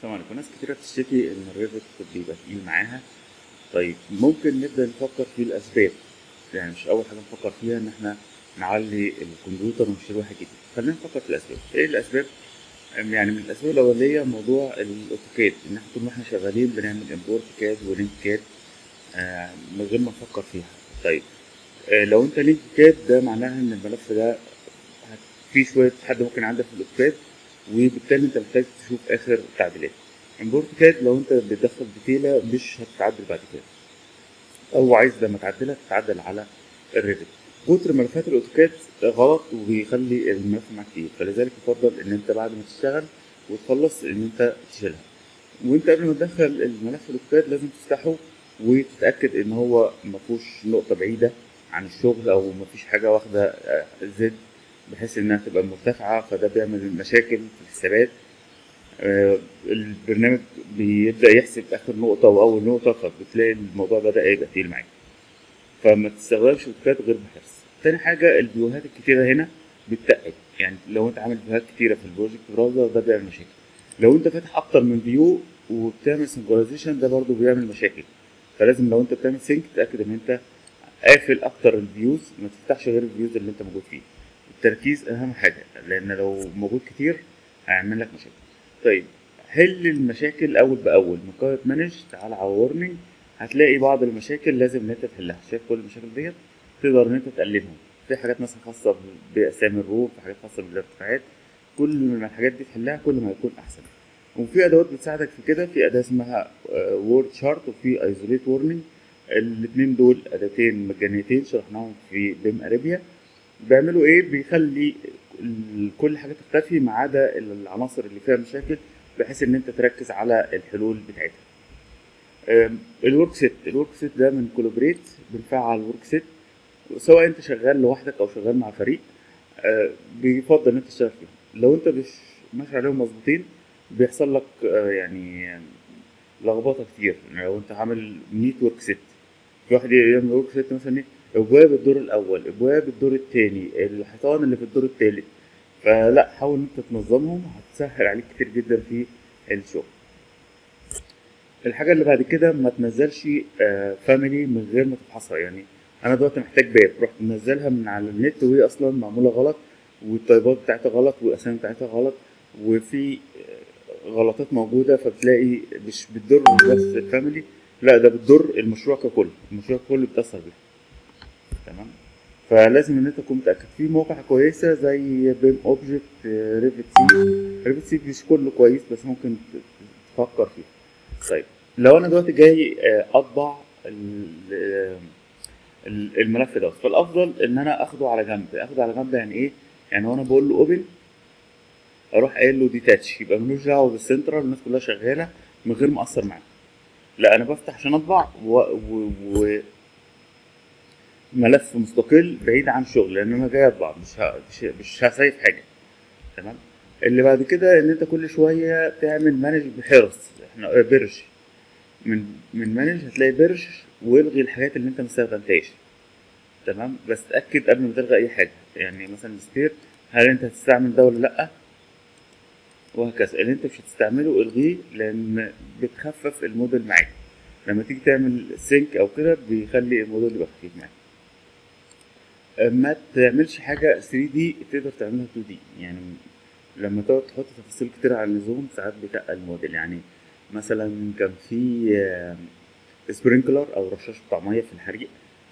السلام عليكم ناس كتيرة بتشتكي إن الريفت بيبقى تقيل معاها طيب ممكن نبدأ نفكر في الأسباب يعني مش أول حاجة نفكر فيها إن إحنا نعلي الكمبيوتر ونشتري واحد جديد خلينا نفكر في الأسباب إيه الأسباب؟ يعني من الأسباب الأولية موضوع الأوتوكاد إن إحنا طول ما إحنا شغالين بنعمل إمبورت كاد ولينك كاد آه من غير ما نفكر فيها طيب آه لو أنت لينك كاد ده معناها إن الملف ده في شوية حد ممكن عندك في الأوتوكاد وبالتالي انت محتاج تشوف اخر التعديلات امبورت كاد لو انت بتدخل ديتيلة مش هتتعدل بعد كده او عايز لما تعدلها تتعدل على الريفت كتر ملفات الاوتوكاد غلط وبيخلي الملف معاك كتير فلذلك يفضل ان انت بعد ما تشتغل وتخلص ان انت تشيلها وانت قبل ما تدخل الملف الاوتوكاد لازم تفتحه وتتاكد ان هو مفهوش نقطه بعيده عن الشغل او مفيش حاجه واخده زد بحيث انها تبقى مرتفعه فده بيعمل مشاكل في الحسابات آه البرنامج بيبدا يحسب اخر نقطه واول نقطه فبتلاقي الموضوع بدا يبقى تقيل معاك فما تستخدمش اوتوكاد غير بحرص تاني حاجه الفيوهات الكتيره هنا بتتقل يعني لو انت عامل فيوهات كتيره في البروجكت براوزر ده بيعمل مشاكل لو انت فاتح اكتر من فيو وبتعمل سنكرونايزيشن ده برضو بيعمل مشاكل فلازم لو انت بتعمل سينك تتاكد ان انت قافل اكتر الفيوز ما تفتحش غير الفيوز اللي انت موجود فيه التركيز اهم حاجه لان لو موجود كتير هيعمل لك مشاكل طيب حل المشاكل اول باول من قائمه مانج تعال على وورنينج هتلاقي بعض المشاكل لازم ان انت تحلها شايف كل المشاكل ديت تقدر ان انت تقللهم في حاجات مثلا خاصه باسامي الروم في حاجات خاصه بالارتفاعات كل ما الحاجات دي تحلها كل ما هيكون احسن وفي ادوات بتساعدك في كده في اداه اسمها وورد شارت وفي ايزوليت وورنينج الاثنين دول اداتين مجانيتين شرحناهم في بيم اريبيا بيعملوا ايه بيخلي كل حاجه تختفي ما عدا العناصر اللي فيها مشاكل بحيث ان انت تركز على الحلول بتاعتها الورك سيت الورك سيت ده من كولابريت بنفعل الورك سيت سواء انت شغال لوحدك او شغال مع فريق بيفضل ان انت تشتغل فيهم لو انت مش ماشي عليهم مظبوطين بيحصل لك يعني لخبطه كتير يعني لو انت عامل 100 ورك سيت في واحد يعمل ورك سيت مثلا ايه ابواب الدور الاول ابواب الدور الثاني الحيطان اللي في الدور الثالث فلا حاول ان انت تنظمهم هتسهل عليك كتير جدا في الشغل الحاجة اللي بعد كده ما تنزلش فاميلي من غير ما تفحصها يعني انا دلوقتي محتاج باب رحت منزلها من على النت وهي اصلا معمولة غلط والطيبات بتاعتها غلط والاسامي بتاعتها غلط وفي غلطات موجودة فبتلاقي مش بتضر بس الفاميلي لا ده بتضر المشروع ككل المشروع ككل بتأثر بيه تمام فلازم ان انت تكون متاكد في مواقع كويسه زي بيم اوبجكت ريفت سي ريفت سي مش كله كويس بس ممكن تفكر فيه طيب لو انا دلوقتي جاي اطبع الملف دوت فالافضل ان انا اخده على جنب اخده على جنب يعني ايه يعني وانا بقول له اوبن اروح قايل له ديتاتش يبقى ملوش دعوه بالسنترال الناس كلها شغاله من غير ما اثر معاه لا انا بفتح عشان اطبع و, و... و... ملف مستقل بعيد عن شغل لان انا جاي اطبع مش ه... مش, مش هسيف حاجه تمام اللي بعد كده ان انت كل شويه تعمل مانج بحرص احنا برش من من مانج هتلاقي برش والغي الحاجات اللي انت ما استخدمتهاش تمام بس اتاكد قبل ما تلغي اي حاجه يعني مثلا ستير هل انت هتستعمل ده ولا لا وهكذا اللي انت مش هتستعمله الغيه لان بتخفف الموديل معاك لما تيجي تعمل سينك او كده بيخلي الموديل يبقى خفيف معاك ما تعملش حاجه 3 دي تقدر تعملها 2 دي يعني لما تقعد تحط تفاصيل كتير على اللزوم ساعات بتقل الموديل يعني مثلا كان في سبرينكلر او رشاش بتاع ميه في الحريق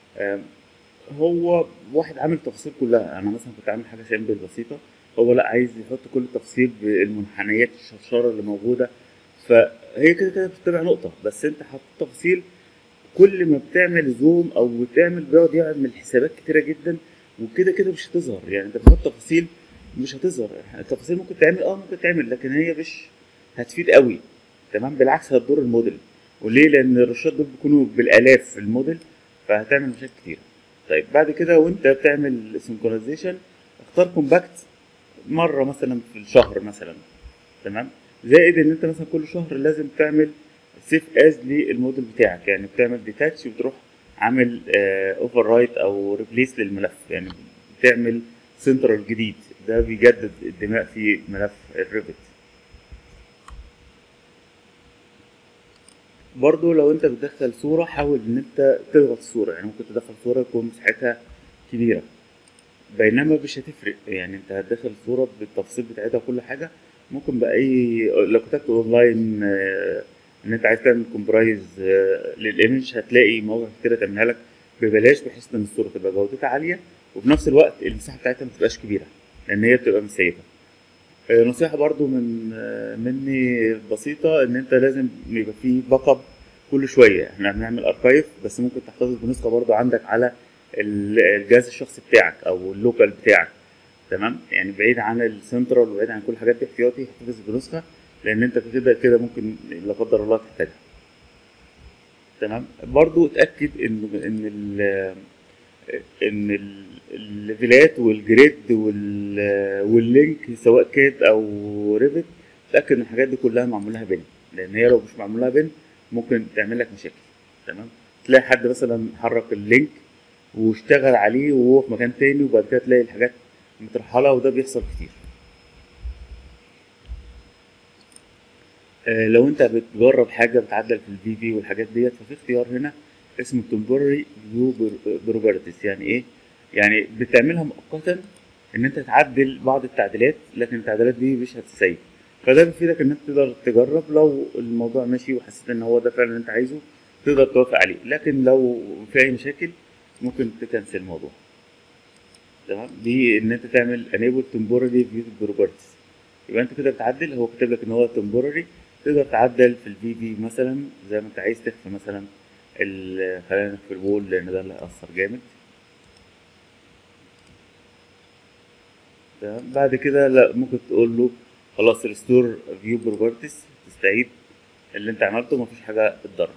هو واحد عامل التفاصيل كلها انا مثلا كنت عامل حاجه سامبل بسيطه هو لا عايز يحط كل التفاصيل بالمنحنيات الشرشره اللي موجوده فهي كده كده بتتبع نقطه بس انت حطيت تفاصيل كل ما بتعمل زوم او بتعمل بيقعد يعمل حسابات كتيره جدا وكده كده مش هتظهر يعني انت بتحط تفاصيل مش هتظهر التفاصيل ممكن تعمل اه ممكن تعمل لكن هي مش هتفيد قوي تمام بالعكس هتضر الموديل وليه لان الرشات دول بيكونوا بالالاف في الموديل فهتعمل مشاكل كتيره طيب بعد كده وانت بتعمل سنكرونايزيشن اختار كومباكت مره مثلا في الشهر مثلا تمام زائد ان انت مثلا كل شهر لازم تعمل سيف از للموديل بتاعك يعني بتعمل ديتاتش وتروح عامل اوفر رايت او ريبليس للملف يعني بتعمل سنترال جديد ده بيجدد الدماء في ملف الريفت برضو لو انت بتدخل صورة حاول ان انت تضغط الصورة يعني ممكن تدخل صورة يكون مساحتها كبيرة بينما مش هتفرق يعني انت هتدخل الصورة بالتفاصيل بتاعتها وكل حاجة ممكن بأي لو كتبت اونلاين آه، ان انت عايز تعمل كومبرايز للايمج هتلاقي مواقع كتيرة تعملها لك ببلاش بحيث ان الصورة تبقى جودتها عالية وفي نفس الوقت المساحة بتاعتها ما تبقاش كبيرة لان هي بتبقى مسيبة آه، نصيحة برضو من آه، مني بسيطة ان انت لازم يبقى فيه باك اب كل شوية احنا بنعمل اركايف بس ممكن تحتفظ بنسخة برضو عندك على ال- الجهاز الشخصي بتاعك او اللوكال بتاعك تمام يعني بعيد عن السنترال وبعيد عن كل الحاجات دي احتياطي احتفظ بنسخة لان انت كده كده ممكن لا قدر الله تحتاجها تمام برضو اتاكد ان ان ال ان ال- الليفلات والجريد وال- واللينك سواء كاد او ريفت اتاكد ان الحاجات دي كلها معمول لها بن لان هي لو مش معمول لها بن ممكن تعمل لك مشاكل تمام تلاقي حد مثلا حرك اللينك واشتغل عليه وهو في مكان تاني وبعد كده تلاقي الحاجات مترحله وده بيحصل كتير آه، لو انت بتجرب حاجه بتعدل في الفي في والحاجات ديت ففي اختيار هنا اسمه temporary view properties يعني ايه يعني بتعملها مؤقتا ان انت تعدل بعض التعديلات لكن التعديلات دي مش هتسيب فده بيفيدك ان انت تقدر تجرب لو الموضوع ماشي وحسيت ان هو ده فعلا اللي انت عايزه تقدر توافق عليه لكن لو في اي مشاكل ممكن تكنسل الموضوع تمام دي ان انت تعمل enable temporary view properties يبقى انت كده بتعدل هو كاتب لك ان هو temporary تقدر تعدل في الفي في مثلا زي ما انت عايز تخفي مثلا ال- خلينا نخفي الوول لان ده اللي هيأثر جامد تمام بعد كده لا ممكن تقول له خلاص ريستور فيو بروبرتيز تستعيد اللي انت عملته مفيش حاجه اتضرت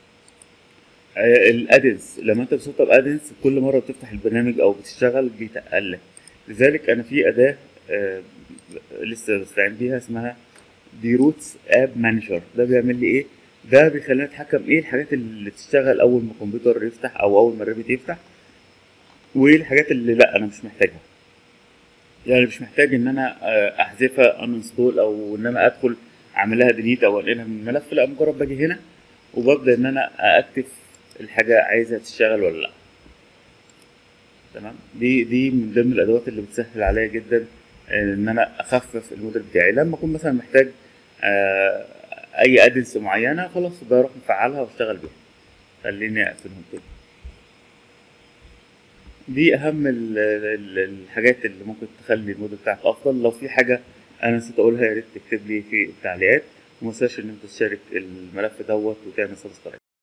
الادنس لما انت بتسطب ادنس كل مره بتفتح البرنامج او بتشتغل بيتقل لك لذلك انا في اداه آه، لسه بستعين بيها اسمها دي روتس اب مانجر ده بيعمل لي ايه ده بيخليني اتحكم ايه الحاجات اللي تشتغل اول ما الكمبيوتر يفتح او اول ما الريفت يفتح وايه الحاجات اللي لا انا مش محتاجها يعني مش محتاج ان انا آه، احذفها انستول او ان انا ادخل اعمل لها ديليت او انقلها من الملف لا مجرد باجي هنا وببدا ان انا اكتف الحاجه عايزها تشتغل ولا لا تمام دي دي من ضمن الادوات اللي بتسهل عليا جدا ان انا اخفف الموديل بتاعي لما اكون مثلا محتاج آه، اي ادنس معينه خلاص بروح مفعلها واشتغل بيها خليني اقفلهم كده دي اهم ال- ال- الحاجات اللي ممكن تخلي الموديل بتاعك افضل لو في حاجه انا نسيت اقولها يا ريت تكتب لي في التعليقات وما تنساش ان انت تشارك الملف دوت وتعمل سبسكرايب